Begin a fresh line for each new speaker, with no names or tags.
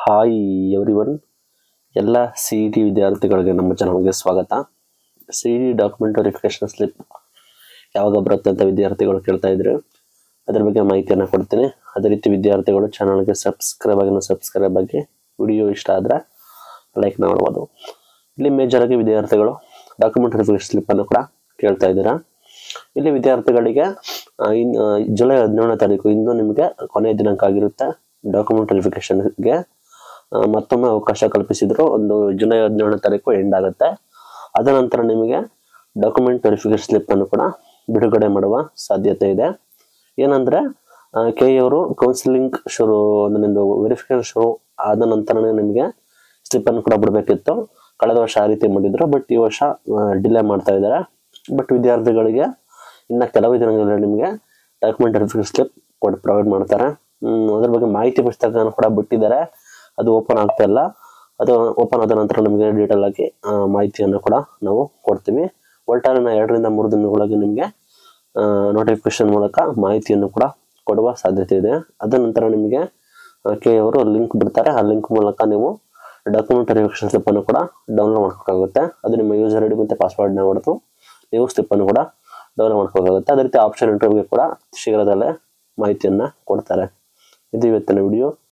hi everyone ಎಲ್ಲ C E T ವಿದ್ಯಾರ್ಥಿಗಳಿಗೆ ನಮ್ಮ ಚಾನಲ್ಗೆ ಸ್ವಾಗತ C E T document verification slip ಯಾವಾಗ ಬರುತ್ತೆ ಅಂತ ವಿದ್ಯಾರ್ಥಿಗಳು ಕೇಳ್ತಾ ಇದ್ರು ಅದ್ರ ಬಗ್ಗೆ ಮಾಹಿತಿಯನ್ನು ಕೊಡ್ತೀನಿ ಅದೇ ರೀತಿ ವಿದ್ಯಾರ್ಥಿಗಳು ಚಾನಲ್ಗೆ ಸಬ್ಸ್ಕ್ರೈಬ್ ಆಗಿ ಸಬ್ಸ್ಕ್ರೈಬ್ ಆಗಿ ವಿಡಿಯೋ ಇಷ್ಟ ಆದರೆ ಲೈಕ್ ಮಾಡ್ಬೋದು ಇಲ್ಲಿ ಮೇಜರ್ ಆಗಿ ವಿದ್ಯಾರ್ಥಿಗಳು ಡಾಕ್ಯುಮೆಂಟ್ ವೆರಿಫಿಕೇಶನ್ ಸ್ಲಿಪ್ಪನ್ನು ಕೂಡ ಕೇಳ್ತಾ ಇದ್ದೀರಾ ಇಲ್ಲಿ ವಿದ್ಯಾರ್ಥಿಗಳಿಗೆ ಆ, ಇನ್ ಆ, ಜುಲೈ ಹದಿನೇಳನೇ ತಾರೀಕು ಇಂದು ನಿಮಗೆ ಕೊನೆಯ ದಿನಾಂಕ ಆಗಿರುತ್ತೆ ಡಾಕ್ಯುಮೆಂಟ್ ವೆರಿಫಿಕೇಶನ್ಗೆ ಮತ್ತೊಮ್ಮೆ ಅವಕಾಶ ಕಲ್ಪಿಸಿದ್ರು ಒಂದು ಜುಲೈ ಹದಿನೇಳನೇ ತಾರೀಕು ಎಂಡ್ ಆಗುತ್ತೆ ಅದ ನಂತರ ನಿಮಗೆ ಡಾಕ್ಯುಮೆಂಟ್ ವೆರಿಫಿಕೇಶನ್ ಸ್ಲಿಪ್ ಅನ್ನು ಕೂಡ ಬಿಡುಗಡೆ ಮಾಡುವ ಸಾಧ್ಯತೆ ಇದೆ ಏನಂದ್ರೆ ಕೆ ಅವರು ಕೌನ್ಸಿಲಿಂಗ್ ಶುರು ಒಂದು ನಿಮ್ದು ವೆರಿಫಿಕೇಶನ್ ಶುರು ಆದ ನಂತರನೇ ನಿಮಗೆ ಸ್ಲಿಪ್ ಅನ್ನು ಕೂಡ ಬಿಡಬೇಕಿತ್ತು ಕಳೆದ ವರ್ಷ ಆ ರೀತಿ ಮಾಡಿದ್ರು ಬಟ್ ಈ ವರ್ಷ ಡಿಲೇ ಮಾಡ್ತಾ ಇದ್ದಾರೆ ಬಟ್ ವಿದ್ಯಾರ್ಥಿಗಳಿಗೆ ಇನ್ನು ಕೆಲವು ದಿನಗಳಲ್ಲಿ ನಿಮಗೆ ಡಾಕ್ಯುಮೆಂಟ್ ವೆರಿಫಿಕೇಶನ್ ಸ್ಲಿಪ್ ಕೊಟ್ಟು ಪ್ರೊವೈಡ್ ಮಾಡ್ತಾರೆ ಹ್ಮ್, ಅದ್ರ ಬಗ್ಗೆ ಮಾಹಿತಿ ಪುಸ್ತಕನ ಕೂಡ ಬಿಟ್ಟಿದ್ದಾರೆ ಅದು ಓಪನ್ ಆಗ್ತಾ ಇಲ್ಲ ಅದು ಓಪನ್ ಆದ ನಂತರ ನಿಮಗೆ ಡೀಟೇಲ್ ಆಗಿ ಆ, ಮಾಹಿತಿಯನ್ನು ಕೂಡ ನಾವು ಕೊಡ್ತೀವಿ ಒಟ್ಟಾರೆ ನಾ ಎರಡರಿಂದ ಮೂರು ದಿನದೊಳಗೆ ನಿಮಗೆ ನೋಟಿಫಿಕೇಶನ್ ಮೂಲಕ ಮಾಹಿತಿಯನ್ನು ಕೂಡ ಕೊಡುವ ಸಾಧ್ಯತೆ ಇದೆ ಅದ ನಂತರ ನಿಮಗೆ ಕೆ ಅವರು ಲಿಂಕ್ ಬಿಡ್ತಾರೆ ಆ ಲಿಂಕ್ ಮೂಲಕ ನೀವು ಡಾಕ್ಯುಮೆಂಟ್ ವೆರಿಫಿಕೇಶನ್ ಸ್ಲಿಪ್ ಅನ್ನು ಕೂಡ ಡೌನ್ಲೋಡ್ ಮಾಡ್ಕೋಕ್ಕಾಗುತ್ತೆ ಅದು ನಿಮ್ಮ ಯೂಸರ್ ಐ ಡಿ ಮತ್ತು ಪಾಸ್ವರ್ಡ್ನ ಹೊಡೆದು ನೀವು ಸ್ಲಿಪ್ ಅನ್ನು ಕೂಡ ಡೌನ್ಲೋಡ್ ಮಾಡ್ಕೋಕ್ಕಾಗುತ್ತೆ ಅದೇ ರೀತಿ ಆಪ್ಷನ್ ಇಂಟರ್ವ್ಯೂಗೆ ಕೂಡ ಶೀಘ್ರದಲ್ಲೇ ಮಾಹಿತಿಯನ್ನು ಕೊಡ್ತಾರೆ ಇದು ಇವತ್ತಿನ ವಿಡಿಯೋ